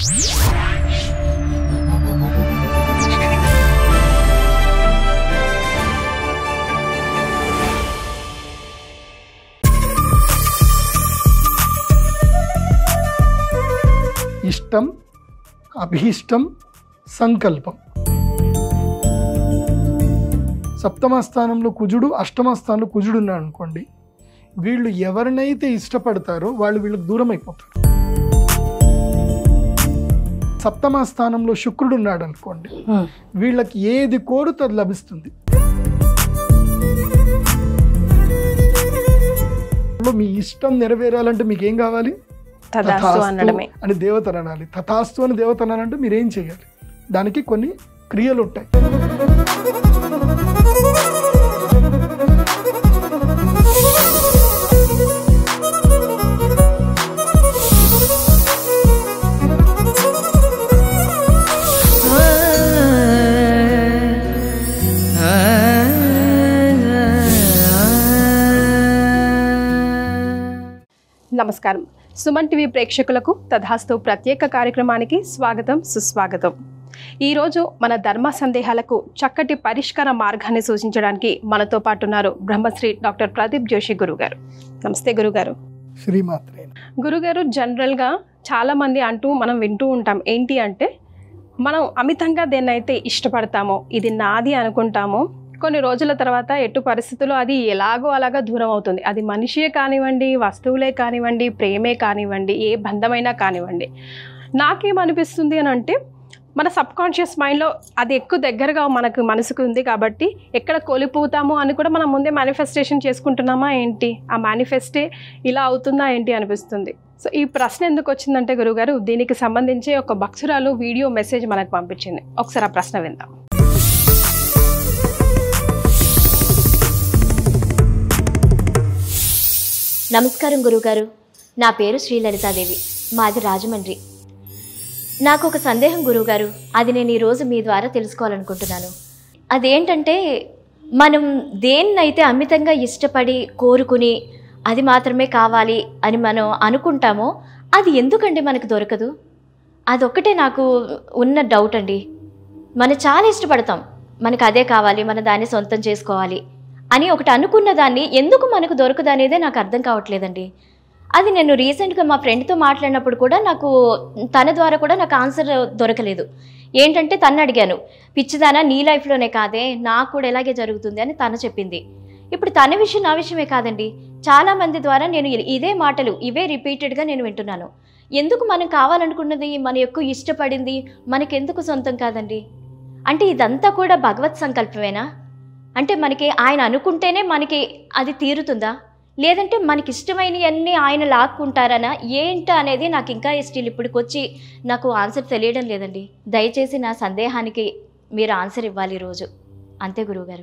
ఇష్టం అభీష్టం సంకల్పం సప్తమ స్థానంలో కుజుడు అష్టమ స్థానంలో కుజుడు ఉన్నాడు అనుకోండి వీళ్ళు ఎవరినైతే ఇష్టపడతారో వాళ్ళు వీళ్ళకి దూరం అయిపోతారు సప్తమ స్థానంలో శుక్రుడు ఉన్నాడు అనుకోండి వీళ్ళకి ఏది కోరుతో అది లభిస్తుంది మీ ఇష్టం నెరవేరాలంటే మీకు ఏం కావాలి తదాస్తు అనడమే అని దేవత అనాలి తథాస్తు అని దేవత అనాలంటే మీరు ఏం చేయాలి దానికి కొన్ని క్రియలు ఉంటాయి నమస్కారం సుమన్ టీవీ ప్రేక్షకులకు తథాస్తు ప్రత్యేక కార్యక్రమానికి స్వాగతం సుస్వాగతం ఈరోజు మన ధర్మ సందేహాలకు చక్కటి పరిష్కార మార్గాన్ని సూచించడానికి మనతో పాటు ఉన్నారు బ్రహ్మశ్రీ డాక్టర్ ప్రదీప్ జోషి గురుగారు నమస్తే గురుగారు శ్రీమాత్రే గురుగారు జనరల్గా చాలామంది అంటూ మనం వింటూ ఉంటాం ఏంటి అంటే మనం అమితంగా దేన్నైతే ఇష్టపడతామో ఇది నాది అనుకుంటామో కొన్ని రోజుల తర్వాత ఎటు పరిస్థితుల్లో అది ఎలాగో అలాగా దూరం అవుతుంది అది మనిషే కానివ్వండి వస్తువులే కానివ్వండి ప్రేమే కానివ్వండి ఏ బంధమైనా కానివ్వండి నాకేమనిపిస్తుంది అని అంటే మన సబ్ కాన్షియస్ మైండ్లో అది ఎక్కువ దగ్గరగా మనకు మనసుకు ఉంది కాబట్టి ఎక్కడ కోల్పోతాము అని కూడా మనం ముందే మేనిఫెస్టేషన్ చేసుకుంటున్నామా ఏంటి ఆ మేనిఫెస్టే ఇలా అవుతుందా ఏంటి అనిపిస్తుంది సో ఈ ప్రశ్న ఎందుకు వచ్చిందంటే గురుగారు దీనికి సంబంధించి ఒక భక్తురాలు వీడియో మెసేజ్ మనకు పంపించింది ఒకసారి ఆ ప్రశ్న విందాం నమస్కారం గురుగారు నా పేరు శ్రీలలితాదేవి మాది రాజమండ్రి నాకు ఒక సందేహం గురువుగారు అది నేను ఈరోజు మీ ద్వారా తెలుసుకోవాలనుకుంటున్నాను అదేంటంటే మనం దేన్నైతే అమితంగా ఇష్టపడి కోరుకుని అది మాత్రమే కావాలి అని మనం అనుకుంటామో అది ఎందుకండి మనకు దొరకదు అదొక్కటే నాకు ఉన్న డౌట్ అండి మనం చాలా ఇష్టపడతాం మనకు అదే కావాలి మన దాన్ని సొంతం చేసుకోవాలి అని ఒకటి అనుకున్న దాన్ని ఎందుకు మనకు దొరకదు అనేదే నాకు అర్థం కావట్లేదండి అది నేను రీసెంట్గా మా ఫ్రెండ్తో మాట్లాడినప్పుడు కూడా నాకు తన ద్వారా కూడా నాకు ఆన్సర్ దొరకలేదు ఏంటంటే తను అడిగాను పిచ్చిదానా నీ లైఫ్లోనే కాదే నాకు కూడా ఇలాగే జరుగుతుంది అని తను చెప్పింది ఇప్పుడు తన విషయం నా విషయమే కాదండి చాలా మంది ద్వారా నేను ఇ- ఇదే మాటలు ఇవే రిపీటెడ్గా నేను వింటున్నాను ఎందుకు మనం కావాలనుకున్నది మన ఎక్కువ ఇష్టపడింది మనకెందుకు సొంతం కాదండి అంటే ఇదంతా కూడా భగవత్ సంకల్పమేనా అంటే మనకి ఆయన అనుకుంటేనే మనకి అది తీరుతుందా లేదంటే మనకి ఇష్టమైనవన్నీ ఆయన లాక్కుంటారనా ఏంట అనేది నాకు ఇంకా స్టిల్ ఇప్పటికొచ్చి నాకు ఆన్సర్ తెలియడం లేదండి దయచేసి నా సందేహానికి మీరు ఆన్సర్ ఇవ్వాలి ఈరోజు అంతే గురువుగారు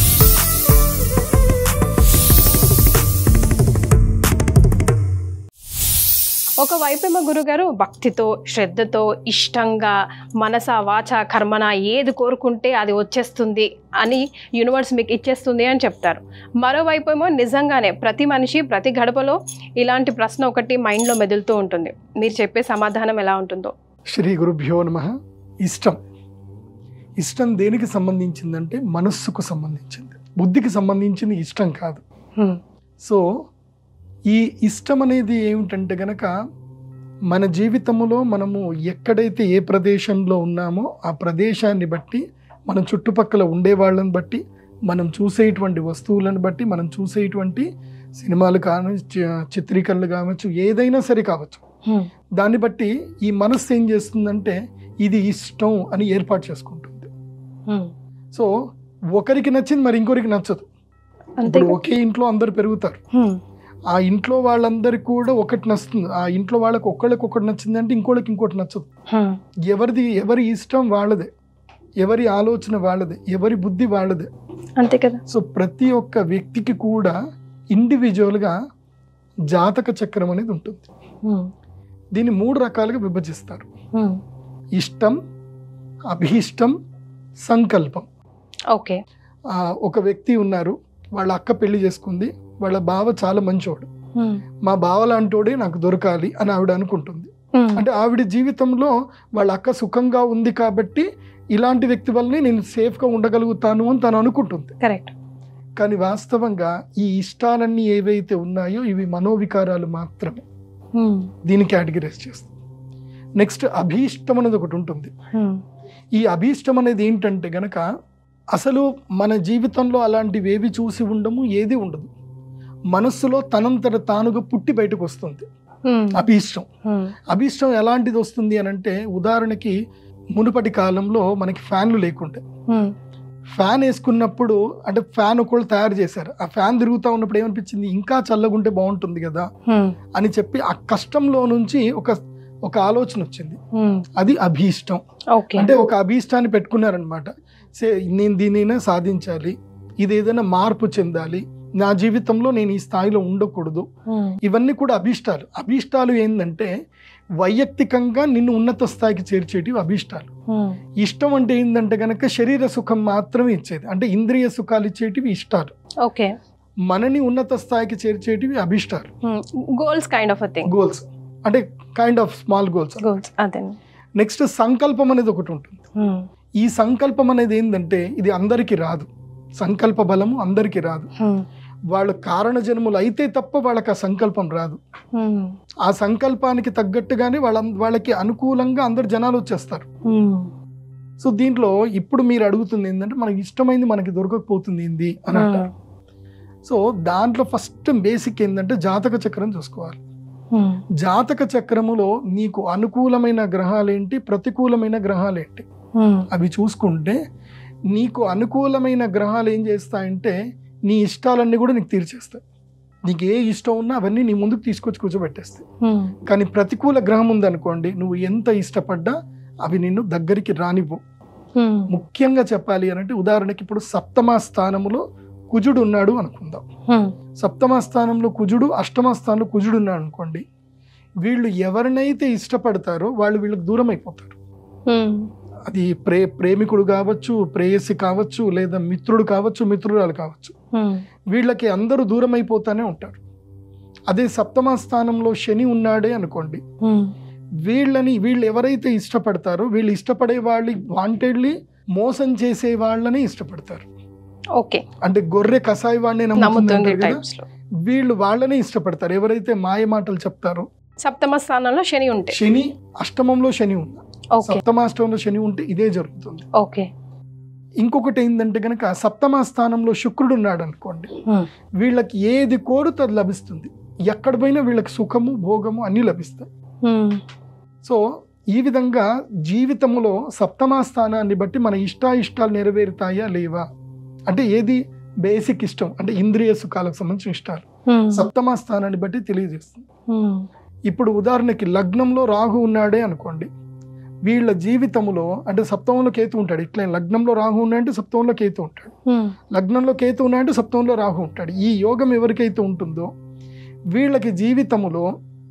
ఒకవైపేమో గురుగారు భక్తితో శ్రద్ధతో ఇష్టంగా మనస వాచ కర్మన ఏది కోరుకుంటే అది వచ్చేస్తుంది అని యూనివర్స్ మీకు ఇచ్చేస్తుంది అని చెప్తారు మరోవైపేమో నిజంగానే ప్రతి మనిషి ప్రతి గడపలో ఇలాంటి ప్రశ్న ఒకటి మైండ్లో మెదులుతూ ఉంటుంది మీరు చెప్పే సమాధానం ఎలా ఉంటుందో శ్రీ గురుభ్యో నమ ఇష్టం ఇష్టం దేనికి సంబంధించిందంటే మనస్సుకు సంబంధించింది బుద్ధికి సంబంధించింది ఇష్టం కాదు సో ఈ ఇష్టం అనేది ఏమిటంటే గనక మన జీవితంలో మనము ఎక్కడైతే ఏ ప్రదేశంలో ఉన్నామో ఆ ప్రదేశాన్ని బట్టి మన చుట్టుపక్కల ఉండే వాళ్ళని బట్టి మనం చూసేటువంటి వస్తువులను బట్టి మనం చూసేటువంటి సినిమాలు కావచ్చు చిత్రీకరణలు కావచ్చు ఏదైనా సరే కావచ్చు దాన్ని బట్టి ఈ మనస్సు ఏం చేస్తుందంటే ఇది ఇష్టం అని ఏర్పాటు చేసుకుంటుంది సో ఒకరికి నచ్చింది మరి ఇంకొకరికి నచ్చదు అంతే ఇప్పుడు ఒకే ఇంట్లో అందరు పెరుగుతారు ఆ ఇంట్లో వాళ్ళందరికీ కూడా ఒకటి నచ్చుతుంది ఆ ఇంట్లో వాళ్ళకి ఒక్కళ్ళకి ఒకటి నచ్చిందంటే ఇంకోళ్ళకి ఇంకోటి నచ్చదు ఎవరిది ఎవరి ఇష్టం వాళ్ళదే ఎవరి ఆలోచన వాళ్ళదే ఎవరి బుద్ధి వాళ్ళదే అంతే కదా సో ప్రతి ఒక్క వ్యక్తికి కూడా ఇండివిజువల్గా జాతక చక్రం అనేది ఉంటుంది దీన్ని మూడు రకాలుగా విభజిస్తారు ఇష్టం అభీష్టం సంకల్పం ఓకే ఆ, ఒక వ్యక్తి ఉన్నారు వాళ్ళ అక్క పెళ్లి చేసుకుంది వాళ్ళ బావ చాలా మంచోడు మా బావ లాంటోడే నాకు దొరకాలి అని ఆవిడ అనుకుంటుంది ఉమ్. అంటే ఆవిడ జీవితంలో వాళ్ళ అక్క సుఖంగా ఉంది కాబట్టి ఇలాంటి వ్యక్తి వల్లనే నేను సేఫ్గా ఉండగలుగుతాను అని తను అనుకుంటుంది కరెక్ట్ కానీ వాస్తవంగా ఈ ఇష్టాలన్నీ ఏవైతే ఉన్నాయో ఇవి మనోవికారాలు మాత్రమే ఉమ్. దీన్ని కేటగిరైజ్ చేస్తుంది నెక్స్ట్ అభీష్టం అనేది ఒకటి ఉంటుంది ఉమ్. ఈ అభీష్టం అనేది ఏంటంటే గనక అసలు మన జీవితంలో అలాంటివి ఏవి చూసి ఉండము ఏది ఉండదు మనస్సులో తనంతట తానుగా పుట్టి బయటకు వస్తుంది ఉమ్. అభీష్టం ఉమ్. అభీష్టం ఎలాంటిది వస్తుంది అని అంటే ఉదాహరణకి మునుపటి కాలంలో మనకి ఫ్యాన్లు లేకుండే ఉమ్. ఫ్యాన్ వేసుకున్నప్పుడు అంటే ఫ్యాన్ ఒకళ్ళు తయారు చేశారు ఆ ఫ్యాన్ తిరుగుతూ ఉన్నప్పుడు ఏమనిపించింది ఇంకా చల్లగుంటే బాగుంటుంది కదా ఉమ్. అని చెప్పి ఆ కష్టంలో నుంచి ఒక ఒక ఆలోచన వచ్చింది ఉమ్. అది అభీష్టం ఓకే అంటే ఒక అభీష్టాన్ని పెట్టుకున్నారనమాట సే నేను దీనైనా సాధించాలి ఇది ఏదైనా మార్పు చెందాలి నా జీవితంలో నేను ఈ స్థాయిలో ఉండకూడదు ఉమ్. ఇవన్నీ కూడా అభీష్టాలు అభీష్టాలు ఏంటంటే వైయక్తికంగా నిన్ను ఉన్నత స్థాయికి చేర్చేటివి అభీష్టాలు ఉమ్. ఇష్టం అంటే ఏంటంటే కనుక శరీర సుఖం మాత్రమే ఇచ్చేది అంటే ఇంద్రియ సుఖాలు ఇచ్చేటివి ఇష్టాలు ఓకే మనని ఉన్నత స్థాయికి చేర్చేటివి అభిష్టాలు goals kind of uh thing goals అంటే kind of small goals goals అదే నెక్స్ట్ సంకల్పం అనేది ఒకటి ఉంటుంది ఉమ్. ఈ సంకల్పం అనేది ఏంటంటే ఇది అందరికీ రాదు సంకల్ప బలము అందరికీ రాదు ఉమ్. వాళ్ళు కారణ జన్ములు అయితే తప్ప వాళ్ళకి ఆ సంకల్పం రాదు ఉమ్. ఆ సంకల్పానికి తగ్గట్టుగానే వాళ్ళ వాళ్ళకి అనుకూలంగా అందరు జనాలు వచ్చేస్తారు ఉమ్. సో దీంట్లో ఇప్పుడు మీరు అడుగుతుంది ఏంటంటే మనకి ఇష్టమైంది మనకి దొరకకపోతుంది ఏంది అని అంటారు సో దాంట్లో ఫస్ట్ బేసిక్ ఏంటంటే జాతక చక్రం చూసుకోవాలి ఉమ్. జాతక చక్రములో నీకు అనుకూలమైన గ్రహాలేంటి ప్రతికూలమైన గ్రహాలేంటి ఉమ్. అవి చూసుకుంటే నీకు అనుకూలమైన గ్రహాలు ఏం చేస్తాయంటే నీ ఇష్టాలన్నీ కూడా నీకు తీర్చేస్తాయి నీకు ఏ ఇష్టం ఉన్నా అవన్నీ నీ ముందుకు తీసుకొచ్చి కూర్చోబెట్టేస్తాయి ఉమ్. కానీ ప్రతికూల గ్రహం ఉందనుకోండి నువ్వు ఎంత ఇష్టపడ్డా అవి నిన్ను దగ్గరికి రానివ్వు ఉమ్. ముఖ్యంగా చెప్పాలి అని అంటే ఉదాహరణకి ఇప్పుడు సప్తమ స్థానములో కుజుడు ఉన్నాడు అనుకుందాం ఉమ్. సప్తమ స్థానంలో కుజుడు అష్టమ స్థానంలో కుజుడు ఉన్నాడు అనుకోండి వీళ్ళు ఎవరినైతే ఇష్టపడతారో వాళ్ళు వీళ్ళకి దూరం అయిపోతారు ఉమ్. అది ప్రే ప్రేమికుడు కావచ్చు ప్రేయసి కావచ్చు లేదా మిత్రుడు కావచ్చు మిత్రురాలు కావచ్చు ఉమ్. వీళ్ళకి అందరూ దూరం అయిపోతానే ఉంటారు అదే సప్తమ స్థానంలో శని ఉన్నాడే అనుకోండి ఉమ్. వీళ్ళని వీళ్ళు ఎవరైతే ఇష్టపడతారో వీళ్ళు ఇష్టపడే వాళ్ళు వాంటెడ్లీ మోసం చేసే వాళ్ళని ఇష్టపడతారు ఓకే అంటే గొర్రె కసాయి వాడిని నమ్ముతుంది నమ్ముతుంది కదా టైప్స్ లో వీళ్ళు వాళ్ళనే ఇష్టపడతారు ఎవరైతే మాయ మాటలు చెప్తారో సప్తమ స్థానంలో శని ఉంటే శని అష్టమంలో శని ఉంది ఓకే సప్తమాష్టమంలో శని ఉంటే ఇదే జరుగుతుంది ఓకే ఇంకొకటి ఏంటంటే కనుక సప్తమ స్థానంలో శుక్రుడు ఉన్నాడు అనుకోండి Hmm. వీళ్ళకి ఏది కోరుతో అది లభిస్తుంది ఎక్కడ పోయినా వీళ్ళకి సుఖము భోగము అన్నీ లభిస్తాయి ఉమ్. సో ఈ విధంగా జీవితంలో సప్తమ స్థానాన్ని బట్టి మన ఇష్టాయిష్టాలు నెరవేరుతాయా లేవా అంటే ఏది బేసిక్ ఇష్టం అంటే ఇంద్రియ సుఖాలకు సంబంధించిన ఇష్టాలు ఉమ్. సప్తమ స్థానాన్ని బట్టి తెలియజేస్తుంది ఉమ్. ఇప్పుడు ఉదాహరణకి లగ్నంలో రాహు ఉన్నాడే అనుకోండి వీళ్ళ జీవితంలో అంటే సప్తమంలో కేతు ఉంటాడు ఇట్లా లగ్నంలో రాహు ఉన్నాడంటే సప్తమంలో కేతు ఉంటాడు ఉమ్. లగ్నంలో కేతు ఉన్నాడంటే సప్తమంలో రాహు ఉంటాడు ఈ యోగం ఎవరికైతే ఉంటుందో వీళ్ళకి జీవితములో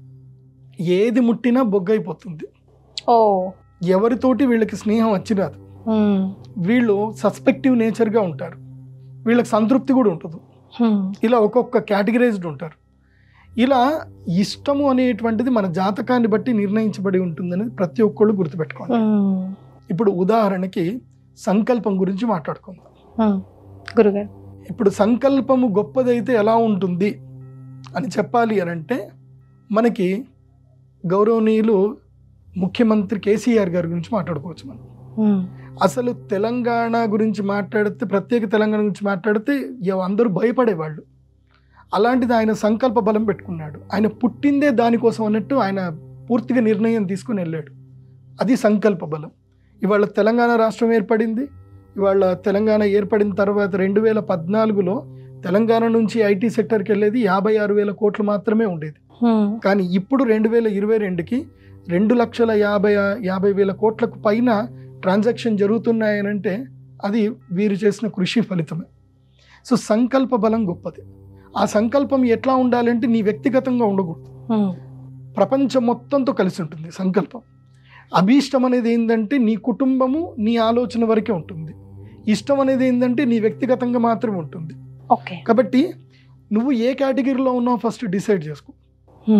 ఏది ముట్టినా బొగ్గైపోతుంది ఓ ఎవరితోటి వీళ్ళకి స్నేహం వచ్చిరాదు ఉమ్. వీళ్ళు సస్పెక్టివ్ నేచర్గా ఉంటారు వీళ్ళకి సంతృప్తి కూడా ఉంటుంది ఉమ్. ఇలా ఒక్కొక్క కేటగిరైజ్డ్ ఉంటారు ఇలా ఇష్టము అనేటువంటిది మన జాతకాన్ని బట్టి నిర్ణయించబడి ఉంటుందనేది ప్రతి ఒక్కళ్ళు గుర్తుపెట్టుకోండి ఉమ్. ఇప్పుడు ఉదాహరణకి సంకల్పం గురించి మాట్లాడుకుందాం ఉమ్. గురుగారు ఇప్పుడు సంకల్పము గొప్పదైతే ఎలా ఉంటుంది అని చెప్పాలి అని అంటే మనకి గౌరవనీయులు ముఖ్యమంత్రి కేసీఆర్ గారి గురించి మాట్లాడుకోవచ్చు మనం ఉమ్. అసలు తెలంగాణ గురించి మాట్లాడితే ప్రత్యేక తెలంగాణ గురించి మాట్లాడితే ఎవ- అందరూ భయపడేవాళ్ళు అలాంటిది ఆయన సంకల్ప బలం పెట్టుకున్నాడు ఆయన పుట్టిందే దానికోసం అన్నట్టు ఆయన పూర్తిగా నిర్ణయం తీసుకుని వెళ్ళాడు అది సంకల్ప బలం ఇవాళ తెలంగాణ రాష్ట్రం ఏర్పడింది ఇవాళ తెలంగాణ ఏర్పడిన తర్వాత రెండు వేల పద్నాలుగులో తెలంగాణ నుంచి ఐటీ సెక్టర్కి వెళ్ళేది యాభై ఆరు వేల కోట్లు మాత్రమే ఉండేది ఉమ్. కానీ ఇప్పుడు రెండు వేల ఇరవై రెండుకి రెండు లక్షల యాభై యాభై వేల కోట్లకు పైన ట్రాన్సాక్షన్ జరుగుతున్నాయనంటే అది వీరు చేసిన కృషి ఫలితమే సో సంకల్ప బలం గొప్పది ఆ సంకల్పం ఎట్లా ఉండాలంటే నీ వ్యక్తిగతంగా ఉండకూడదు ఉమ్. ప్రపంచం మొత్తంతో కలిసి ఉంటుంది సంకల్పం అభీష్టం అనేది ఏంటంటే నీ కుటుంబము నీ ఆలోచన వరకే ఉంటుంది ఇష్టం అనేది ఏంటంటే నీ వ్యక్తిగతంగా మాత్రమే ఉంటుంది ఓకే కాబట్టి నువ్వు ఏ కేటగిరీలో ఉన్నావు ఫస్ట్ డిసైడ్ చేసుకో ఉమ్.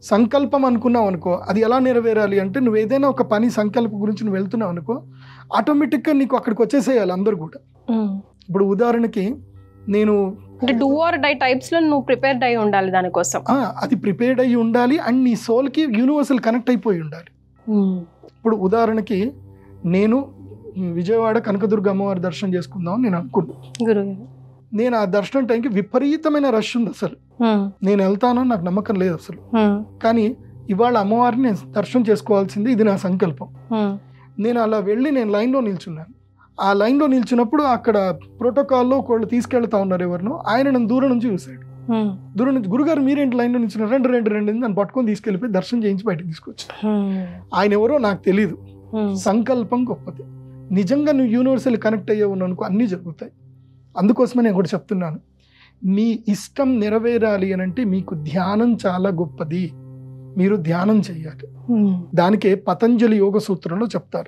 సంకల్పం అనుకున్నావు అనుకో అది ఎలా నెరవేరాలి అంటే నువ్వు ఏదైనా ఒక పని సంకల్పం గురించి నువ్వు వెళ్తున్నావు అనుకో ఆటోమేటిక్గా నీకు అక్కడికి వచ్చేసేయాలి అందరు కూడా ఇప్పుడు ఉదాహరణకి నేను అంటే డూ ఆర్ డై టైప్స్ లో నువ్వు ప్రిపేర్డ్ అయి ఉండాలి దానికోసం ఆ, అది ప్రిపేర్డ్ అయ్యి ఉండాలి అండ్ నీ సోల్కి యూనివర్సల్ కనెక్ట్ అయిపోయి ఉండాలి ఇప్పుడు ఉదాహరణకి నేను విజయవాడ కనకదుర్గ అమ్మవారి దర్శనం చేసుకుందాం అని నేను అనుకున్నాను గురువు నేను ఆ దర్శనం టైంకి విపరీతమైన రష్ ఉంది అసలు నేను వెళ్తానని నాకు నమ్మకం లేదు అసలు కానీ ఇవాళ అమ్మవారిని నేను దర్శనం చేసుకోవాల్సింది ఇది నా సంకల్పం నేను అలా వెళ్ళి నేను లైన్లో నిల్చున్నాను ఆ లైన్లో నిల్చున్నప్పుడు అక్కడ ప్రోటోకాల్లో ఒకళ్ళు తీసుకెళ్తా ఉన్నారు ఎవరినో ఆయన నన్ను దూరం నుంచి చూశాడు దూరం నుంచి గురుగారు మీరేంటి లైన్లో నిల్చున్నారు రెండు రెండు రెండు అని నన్ను పట్టుకొని తీసుకెళ్ళిపోయి దర్శనం చేయించి బయటకు తీసుకొచ్చి ఆయన ఎవరో నాకు తెలియదు సంకల్పం గొప్పది నిజంగా నువ్వు యూనివర్సల్ కనెక్ట్ అయ్యావు అనుకో అన్నీ జరుగుతాయి అందుకోసమే నేను కూడా చెప్తున్నాను మీ ఇష్టం నెరవేరాలి అని అంటే మీకు ధ్యానం చాలా గొప్పది మీరు ధ్యానం చేయాలి దానికే పతంజలి యోగ సూత్రంలో చెప్తారు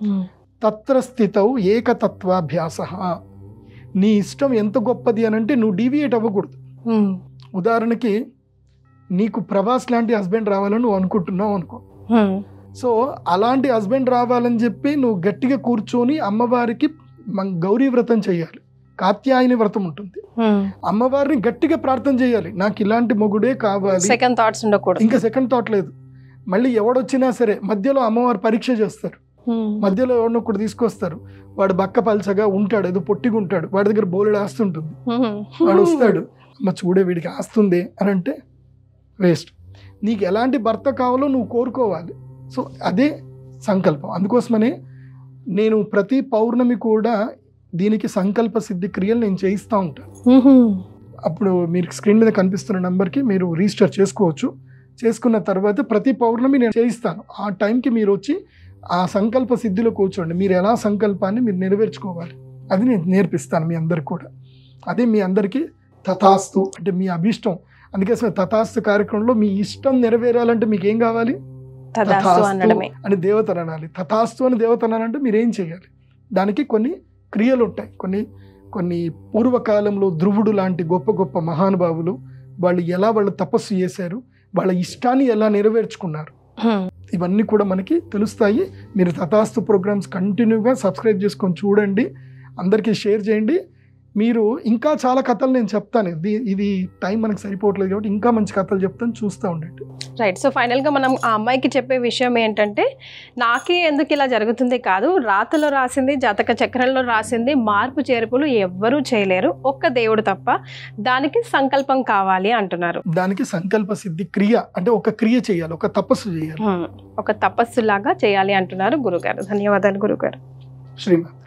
తత్ర స్థితౌ ఏకతత్వాభ్యాస నీ ఇష్టం ఎంత గొప్పది అని అంటే నువ్వు డీవియేట్ అవ్వకూడదు ఉదాహరణకి నీకు ప్రభాస్ లాంటి హస్బెండ్ రావాలని నువ్వు అనుకుంటున్నావు అనుకో సో అలాంటి హస్బెండ్ రావాలని చెప్పి నువ్వు గట్టిగా కూర్చొని అమ్మవారికి మన గౌరీ వ్రతం చేయాలి కాత్యాయని వ్రతం ఉంటుంది అమ్మవారిని గట్టిగా ప్రార్థన చేయాలి నాకు ఇలాంటి మొగుడే కావాలి సెకండ్ థాట్స్ ఉండకూడదు ఇంకా సెకండ్ థాట్ లేదు మళ్ళీ ఎవడొచ్చినా సరే మధ్యలో అమ్మవారు పరీక్ష చేస్తారు మధ్యలో ఎవరినో ఒకటి తీసుకొస్తారు వాడు బక్క పల్చగా ఉంటాడు ఏదో పొట్టిగా ఉంటాడు వాడి దగ్గర బోలెడు ఆస్తుంటుంది వాడు వస్తాడు అమ్మ చూడే వీడికి ఆస్తుంది అని అంటే వేస్ట్ నీకు ఎలాంటి భర్త కావాలో నువ్వు కోరుకోవాలి సో అదే సంకల్పం అందుకోసమనే నేను ప్రతి పౌర్ణమి కూడా దీనికి సంకల్ప సిద్ధి క్రియలు నేను చేయిస్తూ ఉంటాను అప్పుడు మీరు స్క్రీన్ మీద కనిపిస్తున్న నెంబర్కి మీరు రిజిస్టర్ చేసుకోవచ్చు చేసుకున్న తర్వాత ప్రతి పౌర్ణమి నేను చేయిస్తాను ఆ టైంకి మీరు వచ్చి ఆ సంకల్ప సిద్ధిలో కూర్చోండి మీరు ఎలా సంకల్పాన్ని మీరు నెరవేర్చుకోవాలి అది నేను నేర్పిస్తాను మీ అందరికి కూడా అదే మీ అందరికీ తథాస్తు అంటే మీ అభిష్టం అందుకే అసలు తథాస్తు కార్యక్రమంలో మీ ఇష్టం నెరవేరాలంటే మీకు ఏం కావాలి తదాస్తు అనడమే అని దేవతను అనాలి తథాస్తు అని దేవతను అనాలంటే మీరు ఏం చేయాలి దానికి కొన్ని క్రియలు ఉంటాయి కొన్ని కొన్ని పూర్వకాలంలో ధ్రువుడు లాంటి గొప్ప గొప్ప మహానుభావులు వాళ్ళు ఎలా వాళ్ళు తపస్సు చేశారు వాళ్ళ ఇష్టాన్ని ఎలా నెరవేర్చుకున్నారు ఇవన్నీ కూడా మనకి తెలుస్తాయి మీరు తథాస్తు ప్రోగ్రామ్స్ కంటిన్యూగా సబ్స్క్రైబ్ చేసుకొని చూడండి అందరికీ షేర్ చేయండి మీరు ఇంకా చాలా కథలు నేను చెప్తాను ఇది ఇది టైం మనకి సరిపోవట్లేదు కాబట్టి ఇంకా మంచి కథలు చెప్తాను చూస్తూ ఉండండి రైట్ సో ఫైనల్గా మనం ఆ అమ్మాయికి చెప్పే విషయం ఏంటంటే నాకే ఎందుకు ఇలా జరుగుతుంది కాదు రాతలో రాసింది జాతక చక్రంలో రాసింది మార్పు చేర్పులు ఎవ్వరూ చేయలేరు ఒక్క దేవుడు తప్ప దానికి సంకల్పం కావాలి అంటున్నారు దానికి సంకల్ప సిద్ధి క్రియ అంటే ఒక క్రియ చేయాలి ఒక తపస్సు చేయాలి హ్మ్. ఒక తపస్సులాగా చేయాలి అంటున్నారు గురుగారు ధన్యవాదాలు గురుగారు శ్రీమాన్